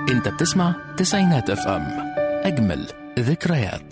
انت بتسمع تسعينات اف ام اجمل ذكريات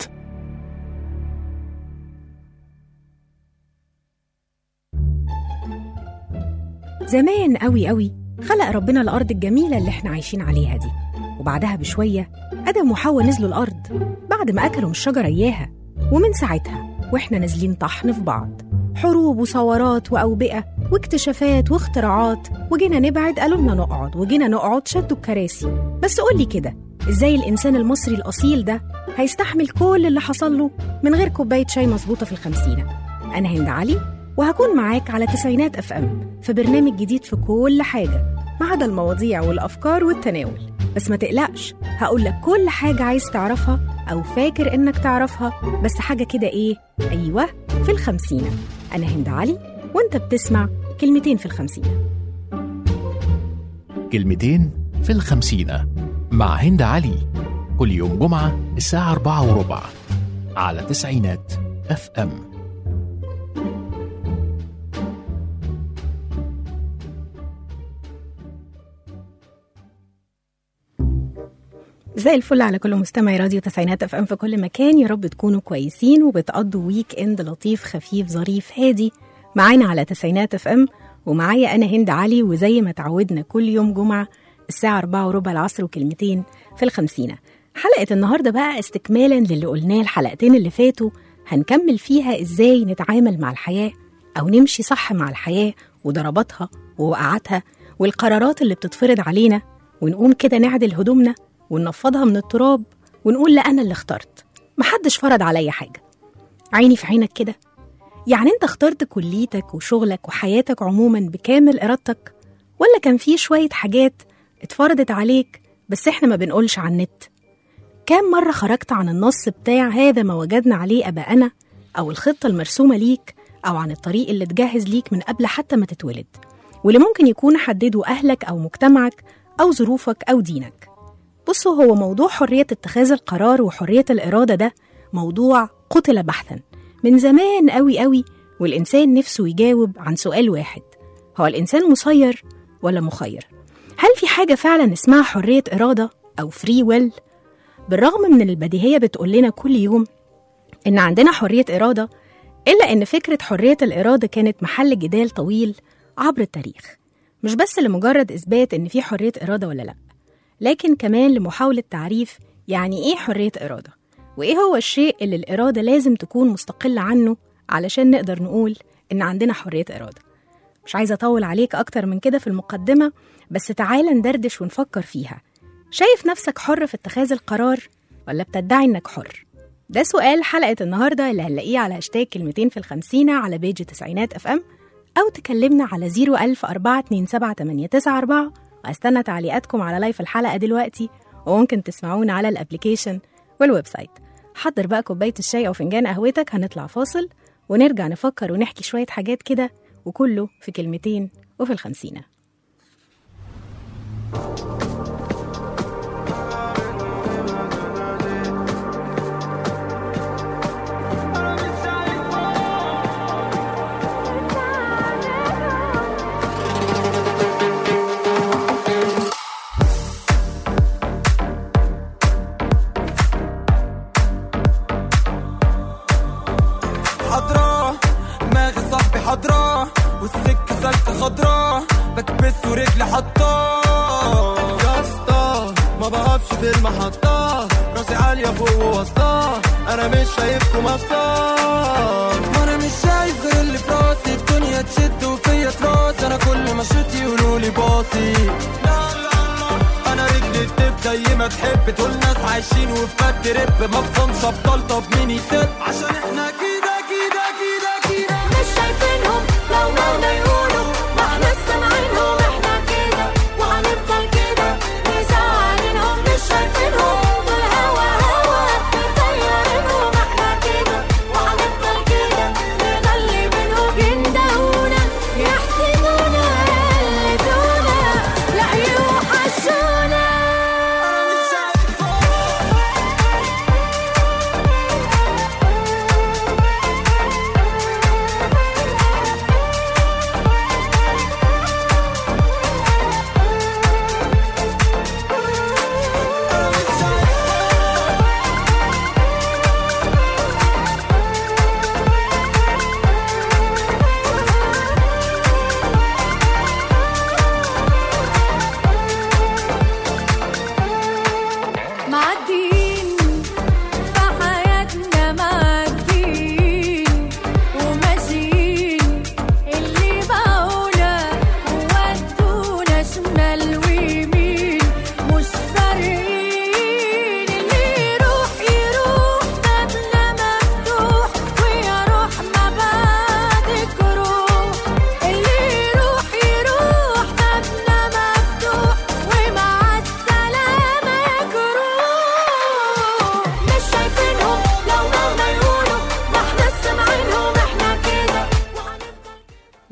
زمان قوي قوي خلق ربنا الأرض الجميلة اللي احنا عايشين عليها دي وبعدها بشوية آدم وحواء نزلوا الأرض بعد ما أكلوا من الشجرة إياها ومن ساعتها وإحنا نازلين طحن في بعض حروب وثورات وأوبئة واكتشافات واختراعات وجينا نبعد قالوا لنا نقعد وجينا نقعد شدوا الكراسي بس قولي كده إزاي الإنسان المصري الأصيل ده هيستحمل كل اللي حصل له من غير كوباية شاي مظبوطة في الخمسينة أنا هند علي وهكون معاك على تسعينات اف ام في برنامج جديد في كل حاجه ما عدا المواضيع والافكار والتناول بس ما تقلقش هقول لك كل حاجه عايز تعرفها او فاكر انك تعرفها بس حاجه كده ايه ايوه في الخمسينه انا هند علي وانت بتسمع كلمتين في الخمسينه كلمتين في الخمسينة مع هند علي كل يوم جمعة الساعة أربعة وربع على تسعينات اف ام زي الفل على كل مستمعي راديو تسعينات اف ام في كل مكان يا رب تكونوا كويسين وبتقضوا ويك اند لطيف خفيف ظريف هادي معانا على تسعينات اف ام ومعايا انا هند علي وزي ما تعودنا كل يوم جمعه الساعه 4 وربع العصر وكلمتين في الخمسينه حلقه النهارده بقى استكمالا للي قلناه الحلقتين اللي فاتوا هنكمل فيها ازاي نتعامل مع الحياه او نمشي صح مع الحياه وضرباتها ووقعاتها والقرارات اللي بتتفرض علينا ونقوم كده نعدل هدومنا وننفضها من التراب ونقول لا أنا اللي اخترت محدش فرض عليا حاجة عيني في عينك كده يعني أنت اخترت كليتك وشغلك وحياتك عموما بكامل إرادتك ولا كان في شوية حاجات اتفرضت عليك بس إحنا ما بنقولش عن النت كام مرة خرجت عن النص بتاع هذا ما وجدنا عليه أباءنا أو الخطة المرسومة ليك أو عن الطريق اللي اتجهز ليك من قبل حتى ما تتولد واللي ممكن يكون حدده أهلك أو مجتمعك أو ظروفك أو دينك بصوا هو موضوع حرية اتخاذ القرار وحرية الإرادة ده موضوع قتل بحثا من زمان قوي قوي والإنسان نفسه يجاوب عن سؤال واحد هو الإنسان مسير ولا مخير؟ هل في حاجة فعلا اسمها حرية إرادة أو فري ويل؟ بالرغم من البديهية بتقول لنا كل يوم إن عندنا حرية إرادة إلا إن فكرة حرية الإرادة كانت محل جدال طويل عبر التاريخ مش بس لمجرد إثبات إن في حرية إرادة ولا لأ لكن كمان لمحاولة تعريف يعني إيه حرية إرادة وإيه هو الشيء اللي الإرادة لازم تكون مستقلة عنه علشان نقدر نقول إن عندنا حرية إرادة مش عايزة أطول عليك أكتر من كده في المقدمة بس تعالى ندردش ونفكر فيها شايف نفسك حر في اتخاذ القرار ولا بتدعي إنك حر؟ ده سؤال حلقة النهاردة اللي هنلاقيه على هاشتاج كلمتين في الخمسينة على بيج تسعينات اف ام أو تكلمنا على 010427894 واستنى تعليقاتكم على لايف الحلقه دلوقتي وممكن تسمعونا على الابليكيشن والويب سايت حضر بقى كوبايه الشاي او فنجان قهوتك هنطلع فاصل ونرجع نفكر ونحكي شويه حاجات كده وكله في كلمتين وفي الخمسينه حضرا دماغي صاحبي حضرا والسكة سلكة خضرا بكبس ورجلي حطاه يا اسطى ما بقفش في المحطة راسي عالية فوق ووسطاه انا مش شايفكم اصلا وانا مش شايف غير اللي في راسي الدنيا تشد وفيا تراس انا كل ما شوت يقولوا لي باصي لا لا لا انا رجلي تدب زي ما تحب تقول ناس عايشين وفي مد رب ما بفهمش ابطال طب مين يسد عشان احنا كده كده كده كده مش شايفينهم لو مهما يقولوا ما احنا سامعينهم احنا كده وهنفضل كده مزعلينهم مش شايفينهم والهوا هوا مطيرينهم احنا كده وهنفضل كده نغلي بينهم يندهونا يحسدونا يقلدونا لا يوحشونا انا مش شايف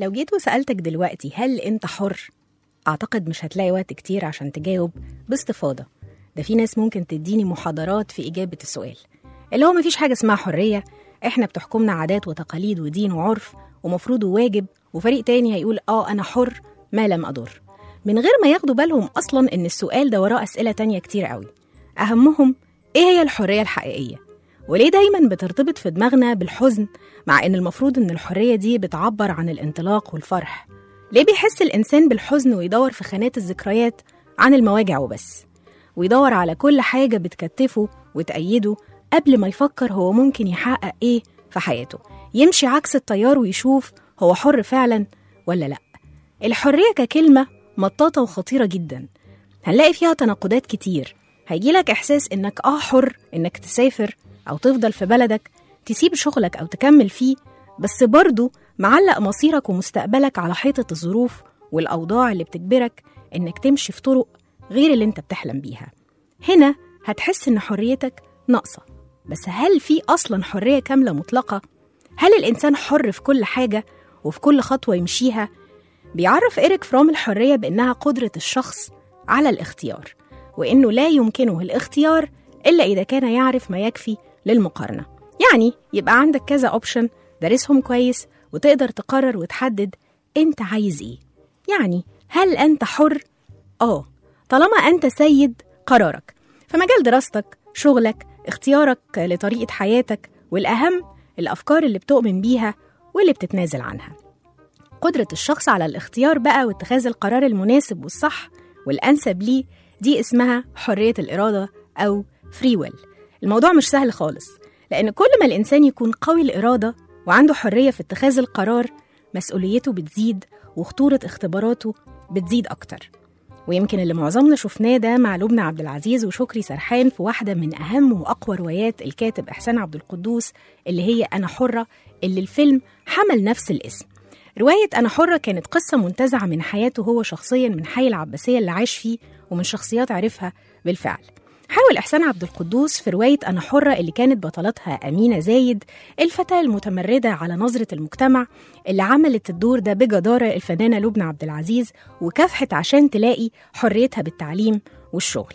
لو جيت وسألتك دلوقتي هل أنت حر؟ أعتقد مش هتلاقي وقت كتير عشان تجاوب باستفاضة ده في ناس ممكن تديني محاضرات في إجابة السؤال اللي هو مفيش حاجة اسمها حرية إحنا بتحكمنا عادات وتقاليد ودين وعرف ومفروض وواجب وفريق تاني هيقول آه أنا حر ما لم أضر من غير ما ياخدوا بالهم أصلا إن السؤال ده وراه أسئلة تانية كتير قوي أهمهم إيه هي الحرية الحقيقية وليه دايما بترتبط في دماغنا بالحزن مع ان المفروض ان الحريه دي بتعبر عن الانطلاق والفرح ليه بيحس الانسان بالحزن ويدور في خانات الذكريات عن المواجع وبس ويدور على كل حاجه بتكتفه وتأيده قبل ما يفكر هو ممكن يحقق ايه في حياته يمشي عكس التيار ويشوف هو حر فعلا ولا لا الحريه ككلمه مطاطه وخطيره جدا هنلاقي فيها تناقضات كتير هيجيلك إحساس إنك آه حر إنك تسافر أو تفضل في بلدك تسيب شغلك أو تكمل فيه بس برضه معلق مصيرك ومستقبلك على حيطة الظروف والأوضاع اللي بتجبرك إنك تمشي في طرق غير اللي أنت بتحلم بيها هنا هتحس إن حريتك ناقصة بس هل في أصلا حرية كاملة مطلقة؟ هل الإنسان حر في كل حاجة وفي كل خطوة يمشيها؟ بيعرف إيريك فروم الحرية بإنها قدرة الشخص على الاختيار وإنه لا يمكنه الاختيار إلا إذا كان يعرف ما يكفي للمقارنة يعني يبقى عندك كذا أوبشن دارسهم كويس وتقدر تقرر وتحدد أنت عايز إيه يعني هل أنت حر؟ آه طالما أنت سيد قرارك في مجال دراستك شغلك اختيارك لطريقة حياتك والأهم الأفكار اللي بتؤمن بيها واللي بتتنازل عنها قدرة الشخص على الاختيار بقى واتخاذ القرار المناسب والصح والأنسب ليه دي اسمها حرية الإرادة أو فري ويل الموضوع مش سهل خالص لأن كل ما الإنسان يكون قوي الإرادة وعنده حرية في اتخاذ القرار مسؤوليته بتزيد وخطورة اختباراته بتزيد أكتر ويمكن اللي معظمنا شفناه ده مع لبنى عبد العزيز وشكري سرحان في واحدة من أهم وأقوى روايات الكاتب إحسان عبد القدوس اللي هي أنا حرة اللي الفيلم حمل نفس الاسم رواية أنا حرة كانت قصة منتزعة من حياته هو شخصيا من حي العباسية اللي عاش فيه ومن شخصيات عرفها بالفعل حاول إحسان عبد القدوس في رواية أنا حرة اللي كانت بطلتها أمينة زايد الفتاة المتمردة على نظرة المجتمع اللي عملت الدور ده بجدارة الفنانة لبنى عبد العزيز وكافحت عشان تلاقي حريتها بالتعليم والشغل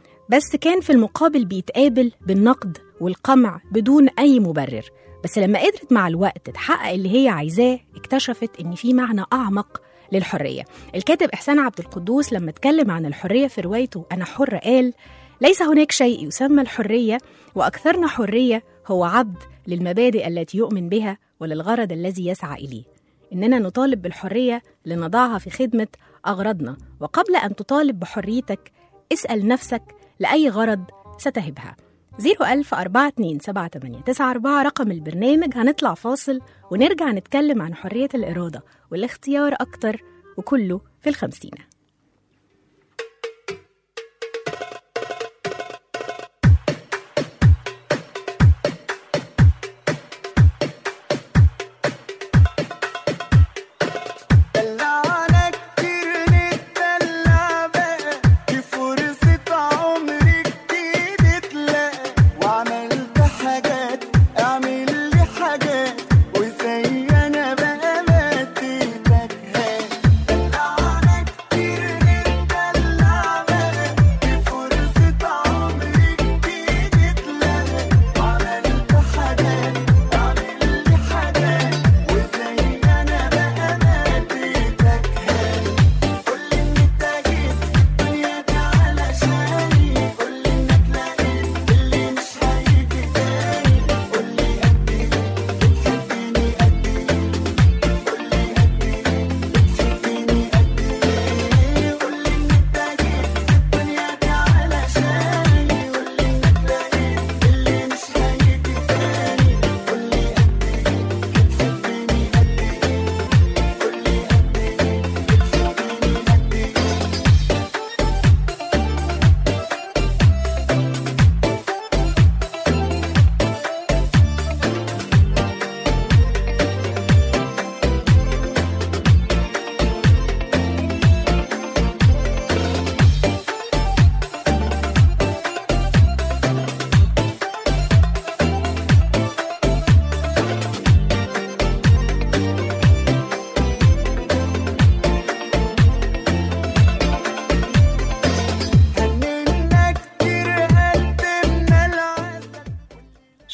بس كان في المقابل بيتقابل بالنقد والقمع بدون أي مبرر بس لما قدرت مع الوقت تحقق اللي هي عايزاه اكتشفت إن في معنى أعمق للحرية الكاتب إحسان عبد القدوس لما اتكلم عن الحرية في روايته أنا حر قال ليس هناك شيء يسمى الحرية وأكثرنا حرية هو عبد للمبادئ التي يؤمن بها وللغرض الذي يسعى إليه إننا نطالب بالحرية لنضعها في خدمة أغراضنا وقبل أن تطالب بحريتك اسأل نفسك لأي غرض ستهبها 010427894 رقم البرنامج هنطلع فاصل ونرجع نتكلم عن حرية الإرادة والاختيار أكتر وكله في الخمسينة دلعنا كتير نتدلع بقى دي فرصة عمري جديد تلاقى وعملت حاجات اعمل لي حاجات وزي انا بقى ما اديتك دلعنا كتير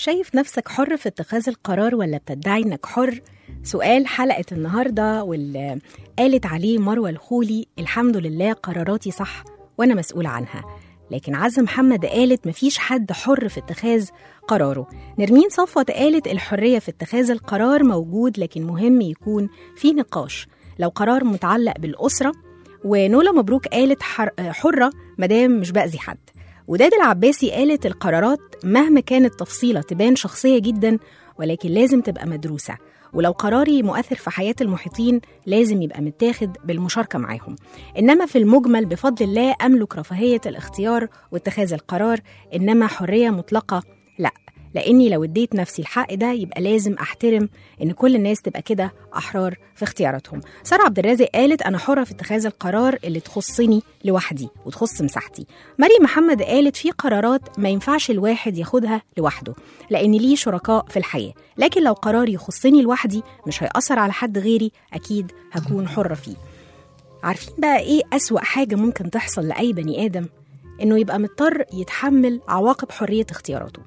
شايف نفسك حر في اتخاذ القرار ولا بتدعي انك حر سؤال حلقة النهاردة واللي قالت عليه مروة الخولي الحمد لله قراراتي صح وأنا مسؤول عنها لكن عزة محمد قالت مفيش حد حر في اتخاذ قراره نرمين صفوت قالت الحرية في اتخاذ القرار موجود لكن مهم يكون في نقاش لو قرار متعلق بالأسرة ونولا مبروك قالت حر حرة مدام مش بأذي حد وداد العباسي قالت القرارات مهما كانت تفصيلة تبان شخصية جدا ولكن لازم تبقى مدروسة ولو قراري مؤثر في حياة المحيطين لازم يبقى متاخد بالمشاركة معاهم إنما في المجمل بفضل الله أملك رفاهية الاختيار واتخاذ القرار إنما حرية مطلقة لا لاني لو اديت نفسي الحق ده يبقى لازم احترم ان كل الناس تبقى كده احرار في اختياراتهم ساره عبد الرازق قالت انا حره في اتخاذ القرار اللي تخصني لوحدي وتخص مساحتي مريم محمد قالت في قرارات ما ينفعش الواحد ياخدها لوحده لان ليه شركاء في الحياه لكن لو قرار يخصني لوحدي مش هيأثر على حد غيري اكيد هكون حره فيه عارفين بقى ايه اسوأ حاجه ممكن تحصل لاي بني ادم انه يبقى مضطر يتحمل عواقب حريه اختياراته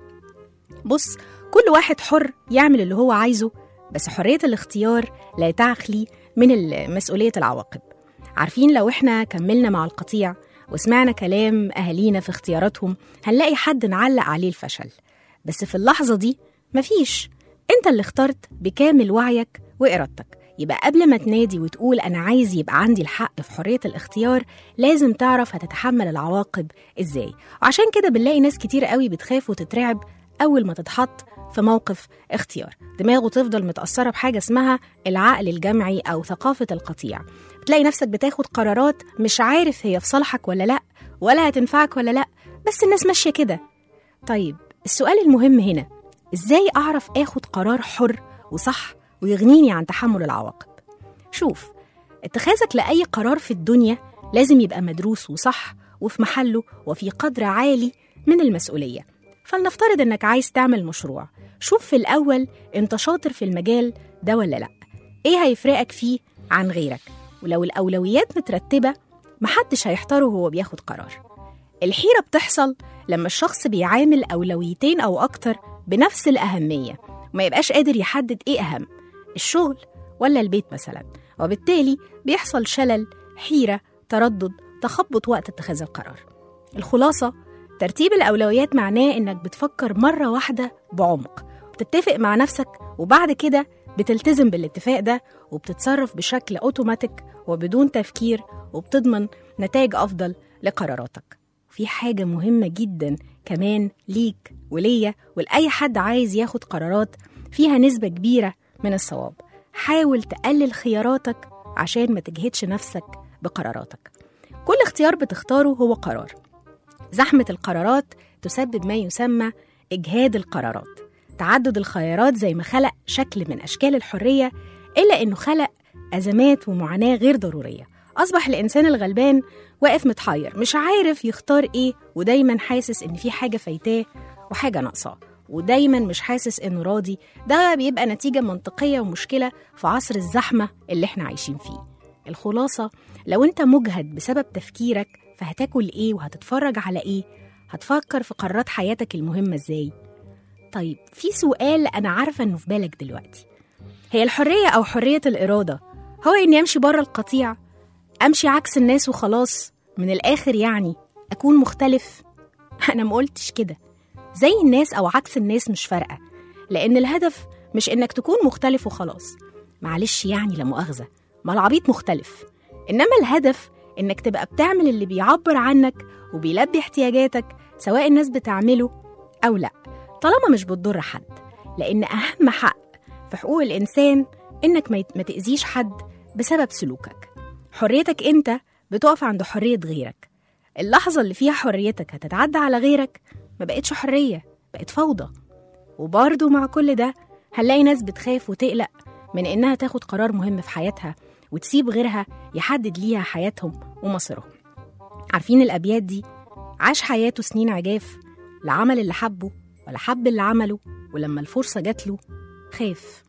بص كل واحد حر يعمل اللي هو عايزه بس حرية الاختيار لا تخلي من ال- مسؤولية العواقب عارفين لو احنا كملنا مع القطيع وسمعنا كلام أهالينا في اختياراتهم هنلاقي حد نعلق عليه الفشل بس في اللحظة دي مفيش انت اللي اخترت بكامل وعيك وإرادتك يبقى قبل ما تنادي وتقول أنا عايز يبقى عندي الحق في حرية الاختيار لازم تعرف هتتحمل العواقب إزاي وعشان كده بنلاقي ناس كتير قوي بتخاف وتترعب أول ما تتحط في موقف اختيار دماغه تفضل متأثرة بحاجة اسمها العقل الجمعي أو ثقافة القطيع بتلاقي نفسك بتاخد قرارات مش عارف هي في صالحك ولا لأ ولا هتنفعك ولا لأ بس الناس ماشية كده طيب السؤال المهم هنا إزاي أعرف آخد قرار حر وصح ويغنيني عن تحمل العواقب شوف اتخاذك لأي قرار في الدنيا لازم يبقى مدروس وصح وفي محله وفي قدر عالي من المسؤولية فلنفترض انك عايز تعمل مشروع شوف في الاول انت شاطر في المجال ده ولا لا ايه هيفرقك فيه عن غيرك ولو الاولويات مترتبه محدش هيحتاره وهو بياخد قرار الحيره بتحصل لما الشخص بيعامل اولويتين او اكتر بنفس الاهميه وما يبقاش قادر يحدد ايه اهم الشغل ولا البيت مثلا وبالتالي بيحصل شلل حيره تردد تخبط وقت اتخاذ القرار الخلاصه ترتيب الأولويات معناه إنك بتفكر مرة واحدة بعمق بتتفق مع نفسك وبعد كده بتلتزم بالاتفاق ده وبتتصرف بشكل أوتوماتيك وبدون تفكير وبتضمن نتائج أفضل لقراراتك في حاجة مهمة جدا كمان ليك وليا ولأي حد عايز ياخد قرارات فيها نسبة كبيرة من الصواب حاول تقلل خياراتك عشان ما تجهدش نفسك بقراراتك كل اختيار بتختاره هو قرار زحمة القرارات تسبب ما يسمى إجهاد القرارات تعدد الخيارات زي ما خلق شكل من أشكال الحرية إلا إنه خلق أزمات ومعاناة غير ضرورية أصبح الإنسان الغلبان واقف متحير مش عارف يختار إيه ودايما حاسس إن في حاجة فايتاه وحاجة ناقصاه ودايما مش حاسس إنه راضي ده بيبقى نتيجة منطقية ومشكلة في عصر الزحمة اللي إحنا عايشين فيه الخلاصة لو أنت مجهد بسبب تفكيرك فهتاكل ايه وهتتفرج على ايه هتفكر في قرارات حياتك المهمة ازاي طيب في سؤال انا عارفة انه في بالك دلوقتي هي الحرية او حرية الارادة هو اني امشي بره القطيع امشي عكس الناس وخلاص من الاخر يعني اكون مختلف انا ما قلتش كده زي الناس او عكس الناس مش فارقة لان الهدف مش انك تكون مختلف وخلاص معلش يعني لا مؤاخذة ما العبيط مختلف انما الهدف انك تبقى بتعمل اللي بيعبر عنك وبيلبي احتياجاتك سواء الناس بتعمله او لا طالما مش بتضر حد لان اهم حق في حقوق الانسان انك ما يت- ما تاذيش حد بسبب سلوكك حريتك انت بتقف عند حريه غيرك اللحظه اللي فيها حريتك هتتعدى على غيرك ما بقتش حريه بقت فوضى وبرضه مع كل ده هنلاقي ناس بتخاف وتقلق من إنها تاخد قرار مهم في حياتها وتسيب غيرها يحدد ليها حياتهم ومصيرهم عارفين الأبيات دي عاش حياته سنين عجاف لا عمل اللي حبه ولا حب اللي عمله ولما الفرصة جات له خاف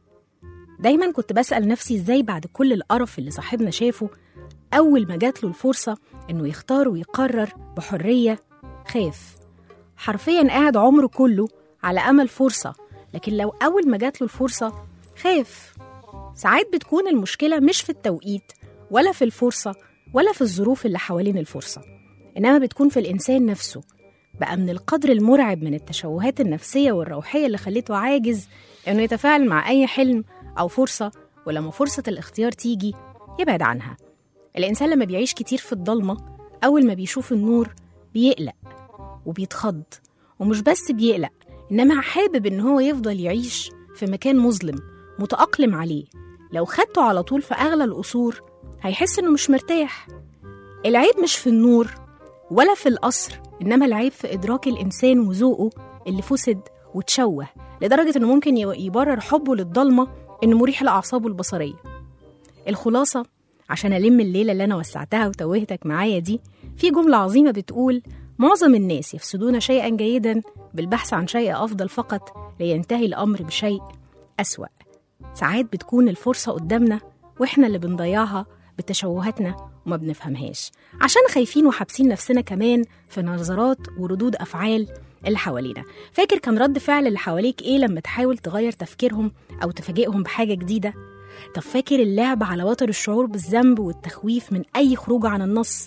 دايما كنت بسأل نفسي ازاي بعد كل القرف اللي صاحبنا شافه أول ما جات له الفرصة إنه يختار ويقرر بحرية خاف حرفيا قاعد عمره كله على أمل فرصة لكن لو أول ما جات له الفرصة خاف ساعات بتكون المشكلة مش في التوقيت ولا في الفرصة ولا في الظروف اللي حوالين الفرصة إنما بتكون في الإنسان نفسه بقى من القدر المرعب من التشوهات النفسية والروحية اللي خليته عاجز إنه يتفاعل مع أي حلم أو فرصة ولما فرصة الاختيار تيجي يبعد عنها الإنسان لما بيعيش كتير في الضلمة أول ما بيشوف النور بيقلق وبيتخض ومش بس بيقلق إنما حابب إن هو يفضل يعيش في مكان مظلم متأقلم عليه لو خدته على طول في أغلى القصور هيحس إنه مش مرتاح العيب مش في النور ولا في القصر إنما العيب في إدراك الإنسان وذوقه اللي فسد وتشوه لدرجة إنه ممكن يبرر حبه للضلمة إنه مريح لأعصابه البصرية الخلاصة عشان ألم الليلة اللي أنا وسعتها وتوهتك معايا دي في جملة عظيمة بتقول معظم الناس يفسدون شيئا جيدا بالبحث عن شيء أفضل فقط لينتهي الأمر بشيء أسوأ ساعات بتكون الفرصة قدامنا وإحنا اللي بنضيعها بتشوهاتنا وما بنفهمهاش عشان خايفين وحابسين نفسنا كمان في نظرات وردود أفعال اللي حوالينا فاكر كان رد فعل اللي حواليك إيه لما تحاول تغير تفكيرهم أو تفاجئهم بحاجة جديدة طب فاكر اللعب على وتر الشعور بالذنب والتخويف من أي خروج عن النص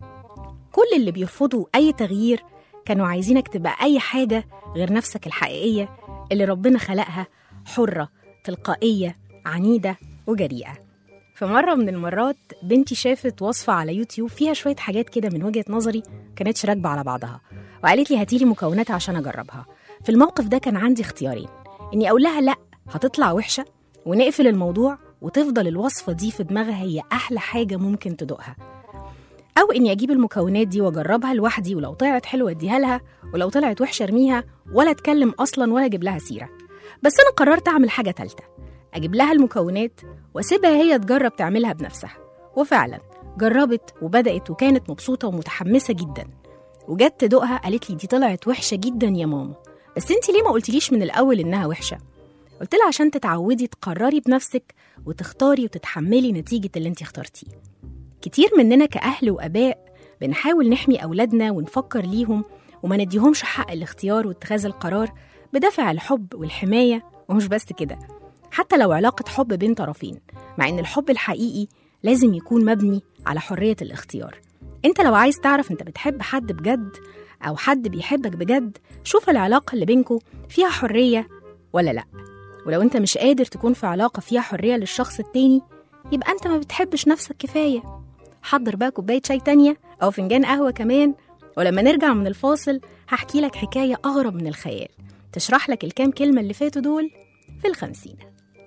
كل اللي بيرفضوا أي تغيير كانوا عايزينك تبقى أي حاجة غير نفسك الحقيقية اللي ربنا خلقها حرة تلقائية عنيدة وجريئة في مرة من المرات بنتي شافت وصفة على يوتيوب فيها شوية حاجات كده من وجهة نظري كانتش راكبة على بعضها وقالت لي هاتيلي مكونات عشان أجربها في الموقف ده كان عندي اختيارين إني أقول لها لأ هتطلع وحشة ونقفل الموضوع وتفضل الوصفة دي في دماغها هي أحلى حاجة ممكن تدوقها أو إني أجيب المكونات دي وأجربها لوحدي ولو طلعت حلوة أديها لها ولو طلعت وحشة أرميها ولا أتكلم أصلا ولا أجيب لها سيرة بس أنا قررت أعمل حاجة تالتة أجيب لها المكونات وأسيبها هي تجرب تعملها بنفسها وفعلا جربت وبدأت وكانت مبسوطة ومتحمسة جدا وجت تدوقها قالت لي دي طلعت وحشة جدا يا ماما بس انت ليه ما قلتليش من الأول إنها وحشة قلت لها عشان تتعودي تقرري بنفسك وتختاري وتتحملي نتيجة اللي انت اخترتيه كتير مننا كأهل وآباء بنحاول نحمي أولادنا ونفكر ليهم وما نديهمش حق الاختيار واتخاذ القرار بدافع الحب والحماية ومش بس كده حتى لو علاقة حب بين طرفين مع إن الحب الحقيقي لازم يكون مبني على حرية الاختيار انت لو عايز تعرف انت بتحب حد بجد أو حد بيحبك بجد شوف العلاقة اللي بينكوا فيها حرية ولا لأ ولو انت مش قادر تكون في علاقة فيها حرية للشخص التاني يبقى انت ما بتحبش نفسك كفاية حضر بقى كوباية شاي تانية أو فنجان قهوة كمان ولما نرجع من الفاصل هحكي لك حكاية أغرب من الخيال تشرح لك الكام كلمة اللي فاتوا دول في الخمسين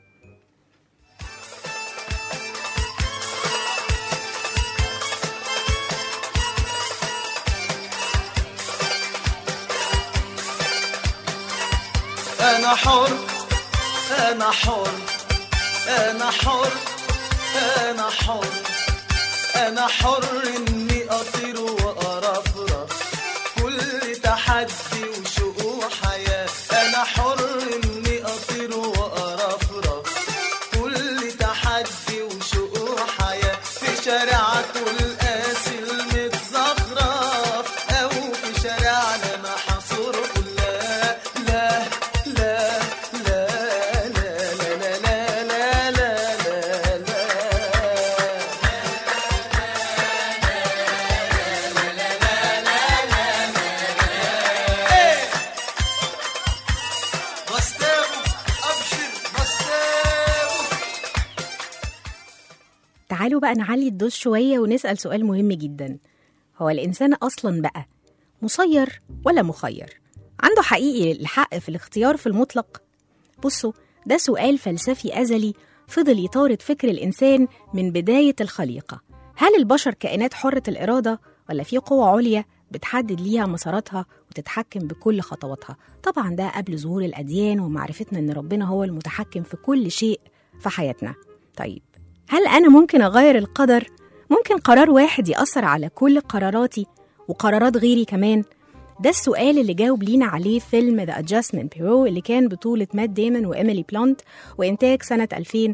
انا حر انا حر انا حر انا حر انا حر اني اطير وارفرف كل تحدي وشوق وحياه انا حر اني اطير وارفرف كل تحدي وشوق وحياه في شارعك والقاسي المتزخرف او في شارعنا محصور لا لا لا لا لا لا لا لا لا لا لا بستاغو ابشر بستاغو تعالوا بقى نعلي الدوز شوية ونسأل سؤال مهم جدا هو الإنسان أصلا بقى مسير ولا مخير؟ عنده حقيقي الحق في الاختيار في المطلق؟ بصوا ده سؤال فلسفي أزلي فضل يطارد فكر الإنسان من بداية الخليقة هل البشر كائنات حرة الإرادة ولا في قوة عليا بتحدد ليها مساراتها وتتحكم بكل خطواتها طبعا ده قبل ظهور الأديان ومعرفتنا إن ربنا هو المتحكم في كل شيء في حياتنا طيب هل أنا ممكن أغير القدر؟ ممكن قرار واحد يأثر على كل قراراتي وقرارات غيري كمان؟ ده السؤال اللي جاوب لينا عليه فيلم ذا ادجستمنت بيرو اللي كان بطولة مات ديمون وإيميلي بلانت وإنتاج سنة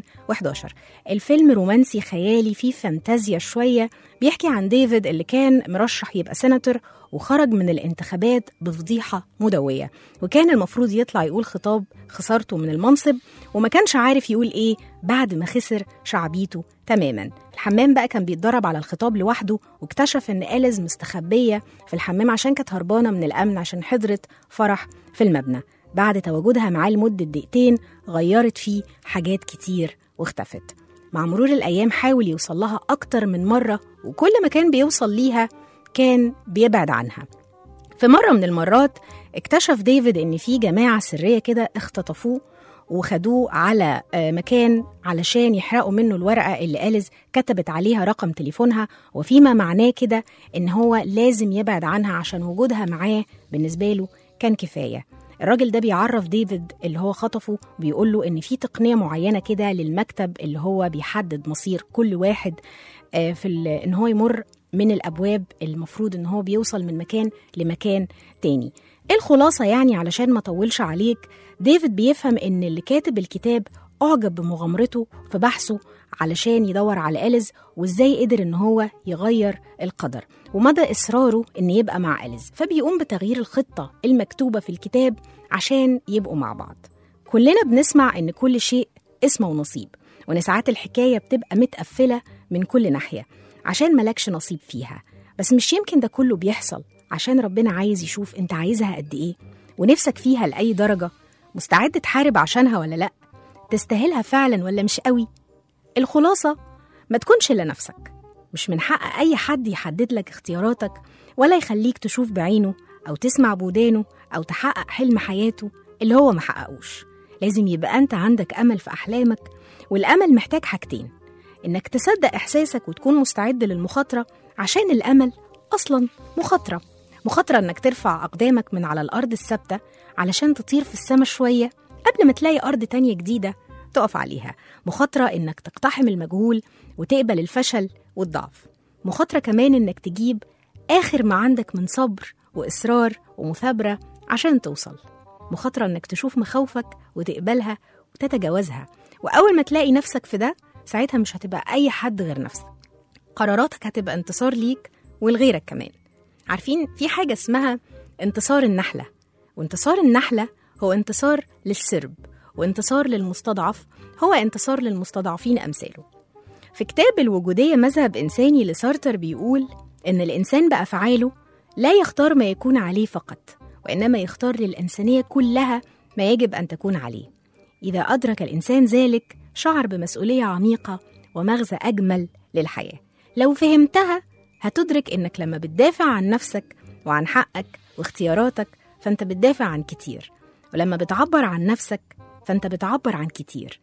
2011 الفيلم رومانسي خيالي فيه فانتازيا شوية بيحكي عن ديفيد اللي كان مرشح يبقى سيناتور وخرج من الانتخابات بفضيحة مدوية وكان المفروض يطلع يقول خطاب خسارته من المنصب وما كانش عارف يقول ايه بعد ما خسر شعبيته تماما الحمام بقى كان بيتدرب على الخطاب لوحده واكتشف ان أليز مستخبية في الحمام عشان كانت هربانة من الأمن عشان حضرت فرح في المبنى بعد تواجدها معاه لمدة دقيقتين غيرت فيه حاجات كتير واختفت مع مرور الأيام حاول يوصل لها أكتر من مرة وكل ما كان بيوصل ليها كان بيبعد عنها في مرة من المرات اكتشف ديفيد إن في جماعة سرية كده اختطفوه وخدوه على آه، مكان علشان يحرقوا منه الورقة اللي أليز كتبت عليها رقم تليفونها وفيما معناه كده إن هو لازم يبعد عنها عشان وجودها معاه بالنسبة له كان كفاية الراجل ده بيعرف ديفيد اللي هو خطفه بيقول له ان في تقنيه معينه كده للمكتب اللي هو بيحدد مصير كل واحد آه، في ال- ان هو يمر من الابواب المفروض ان هو بيوصل من مكان لمكان تاني الخلاصه يعني علشان ما اطولش عليك ديفيد بيفهم ان اللي كاتب الكتاب اعجب بمغامرته في بحثه علشان يدور على أليز وازاي قدر ان هو يغير القدر ومدى اصراره ان يبقى مع أليز فبيقوم بتغيير الخطه المكتوبه في الكتاب عشان يبقوا مع بعض كلنا بنسمع ان كل شيء اسمه ونصيب وان ساعات الحكايه بتبقى متقفله من كل ناحيه عشان ملكش نصيب فيها بس مش يمكن ده كله بيحصل عشان ربنا عايز يشوف انت عايزها قد ايه ونفسك فيها لاي درجه مستعد تحارب عشانها ولا لا تستاهلها فعلا ولا مش قوي الخلاصه ما تكونش الا نفسك مش من حق اي حد يحدد لك اختياراتك ولا يخليك تشوف بعينه او تسمع بودانه او تحقق حلم حياته اللي هو ما حققوش لازم يبقى انت عندك امل في احلامك والامل محتاج حاجتين انك تصدق احساسك وتكون مستعد للمخاطره عشان الامل اصلا مخاطره مخاطره انك ترفع اقدامك من على الارض الثابته علشان تطير في السما شويه قبل ما تلاقي ارض تانية جديده تقف عليها مخاطره انك تقتحم المجهول وتقبل الفشل والضعف مخاطره كمان انك تجيب اخر ما عندك من صبر واصرار ومثابره عشان توصل مخاطره انك تشوف مخاوفك وتقبلها وتتجاوزها واول ما تلاقي نفسك في ده ساعتها مش هتبقى اي حد غير نفسك قراراتك هتبقى انتصار ليك ولغيرك كمان عارفين في حاجة اسمها انتصار النحلة وانتصار النحلة هو انتصار للسرب وانتصار للمستضعف هو انتصار للمستضعفين أمثاله في كتاب الوجودية مذهب إنساني لسارتر بيقول إن الإنسان بأفعاله لا يختار ما يكون عليه فقط وإنما يختار للإنسانية كلها ما يجب أن تكون عليه إذا أدرك الإنسان ذلك شعر بمسؤولية عميقة ومغزى أجمل للحياة لو فهمتها هتدرك إنك لما بتدافع عن نفسك وعن حقك واختياراتك فأنت بتدافع عن كتير ولما بتعبر عن نفسك فأنت بتعبر عن كتير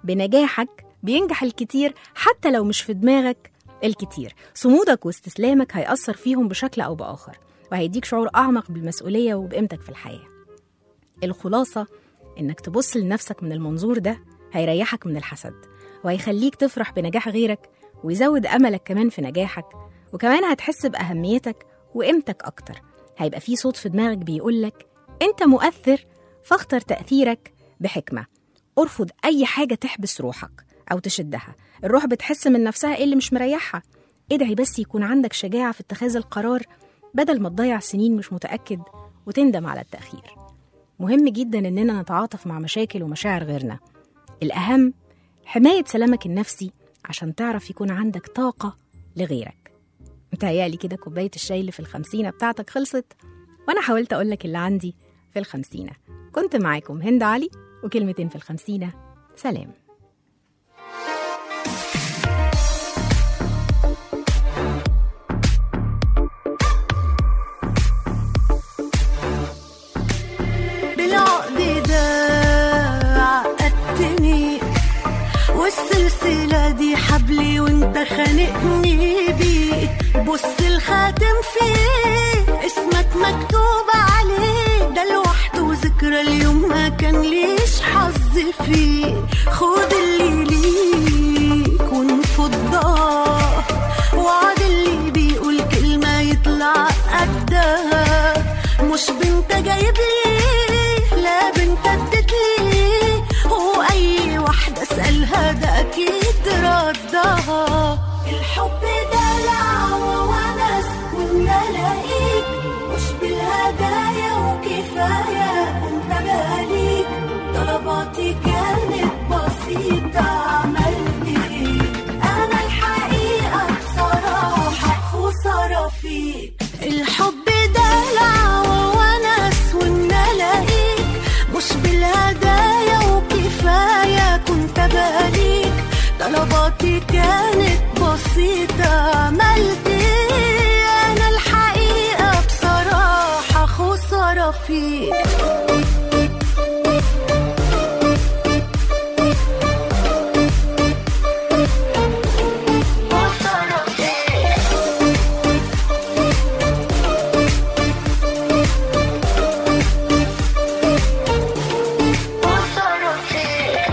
بنجاحك بينجح الكتير حتى لو مش في دماغك الكتير صمودك واستسلامك هيأثر فيهم بشكل أو بآخر وهيديك شعور أعمق بالمسؤولية وبقيمتك في الحياة الخلاصة إنك تبص لنفسك من المنظور ده هيريحك من الحسد وهيخليك تفرح بنجاح غيرك ويزود أملك كمان في نجاحك وكمان هتحس بأهميتك وقيمتك أكتر هيبقى في صوت في دماغك بيقولك أنت مؤثر فاختر تأثيرك بحكمة ارفض أي حاجة تحبس روحك أو تشدها الروح بتحس من نفسها إيه اللي مش مريحها ادعي بس يكون عندك شجاعة في اتخاذ القرار بدل ما تضيع سنين مش متأكد وتندم على التأخير مهم جدا إننا نتعاطف مع مشاكل ومشاعر غيرنا الأهم حماية سلامك النفسي عشان تعرف يكون عندك طاقة لغيرك متهيألي كده كوباية الشاي اللي في الخمسينة بتاعتك خلصت وأنا حاولت أقولك اللي عندي في الخمسينة كنت معاكم هند علي وكلمتين في الخمسينة سلام بالعقد ده عقدتني والسلسلة دي حبلي وانت خانقني بيه بص الخاتم فيه اسمك مكتوب عليه ده لوحده ذكرى اليوم ما كان ليش حظ فيه خد اللي ليك ونفضاه وعد اللي بيقول كلمة يطلع قدها مش انت جايب لي لا بنت اديت لي واي واحدة اسألها ده اكيد ردها الحب دلع وونس وان الاقيك مش بالهدايا وكفاية انت بقاليك طلباتي كانت بسيطة عملت ايه انا الحقيقة بصراحة خسارة فيك الحب دلع وونس وان الاقيك مش بالهدايا وكفاية كنت بقاليك طلباتي كانت بسيطة عملت ايه انا الحقيقة بصراحة خسارة فيك خسارة فيك خسارة فيك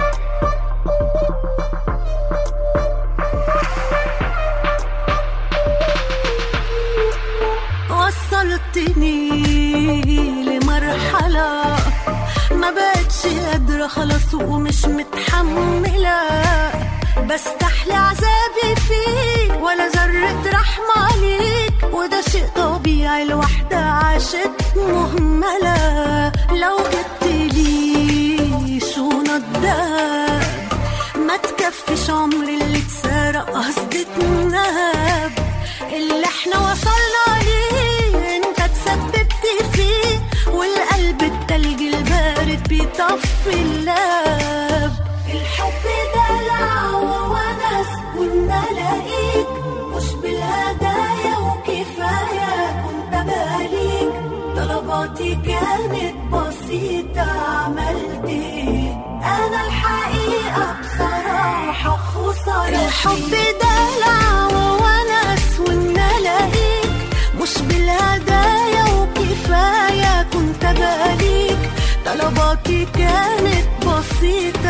وصلتني لمرحلة ما بقتش قادرة خلاص ومش متحملة بستحلى عذابي فيك ولا ذرة رحمة عليك وده شيء طبيعي الواحدة عاشت مهملة لو جبت لي شنط دهب ما تكفيش عمر اللي اتسرق قصدي اتنهب اللي احنا وصلنا ليه انت تسببت فيه والقلب التلج البارد بيطفي اللاب الحب دلع وونس وان الاقيك مش بالهدايا وكفايه كنت بقاليك طلباتي كانت بسيطة عملت ايه انا الحقيقة بصراحة خسارة الحب دلع وونس وان الاقيك مش بالهدايا وكفاية كنت بقاليك طلباتي كانت بسيطة